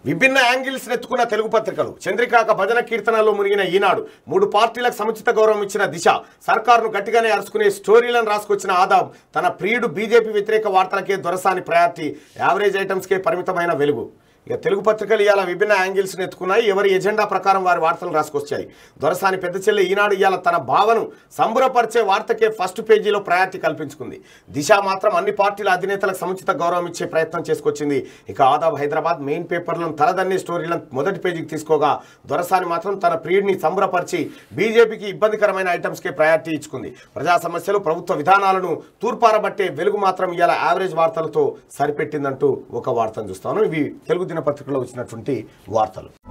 విభిన్న యాంగిల్స్ నెత్తుకున్న తెలుగు పత్రికలు చంద్రికాక భజన కీర్తనలో మునిగిన ఈనాడు మూడు పార్టీలకు సముచిత గౌరవం ఇచ్చిన దిశ సర్కారును గట్టిగానే అరుచుకునే స్టోరీలను రాసుకొచ్చిన ఆదాబ్ తన ప్రియుడు బీజేపీ వ్యతిరేక వార్తలకే దొరసాని ప్రయారిటీ యావరేజ్ ఐటమ్స్కే పరిమితమైన వెలుగు ఇక తెలుగు పత్రికలు ఇవాళ విభిన్న యాంగిల్స్ ఎత్తుకున్నాయి ఎవరి ఎజెండా ప్రకారం వారి వార్తలు రాసుకొచ్చాయి దొరసాని పెద్ద చెల్లె ఈనాడు ఇవాళ తన భావను సంబురపరిచే వార్తకే ఫస్ట్ పేజీలో ప్రయారిటీ కల్పించుకుంది దిశ మాత్రం అన్ని పార్టీల అధినేతలకు సముచిత గౌరవం ఇచ్చే ప్రయత్నం చేసుకొచ్చింది ఇక ఆదాబ్ హైదరాబాద్ మెయిన్ పేపర్లను తలదన్నే స్టోరీలను మొదటి పేజీకి తీసుకోగా దొరసాని మాత్రం తన ప్రియుడిని సంబరపరిచి బీజేపీకి ఇబ్బందికరమైన ఐటమ్స్కే ప్రయారిటీ ఇచ్చుకుంది ప్రజా సమస్యలు ప్రభుత్వ విధానాలను తూర్పారబట్టే వెలుగు మాత్రం ఇవాళ యావరేజ్ వార్తలతో సరిపెట్టిందంటూ ఒక వార్తను చూస్తాను ఇవి తెలుగు దినపత్రికలో వచ్చినటువంటి వార్తలు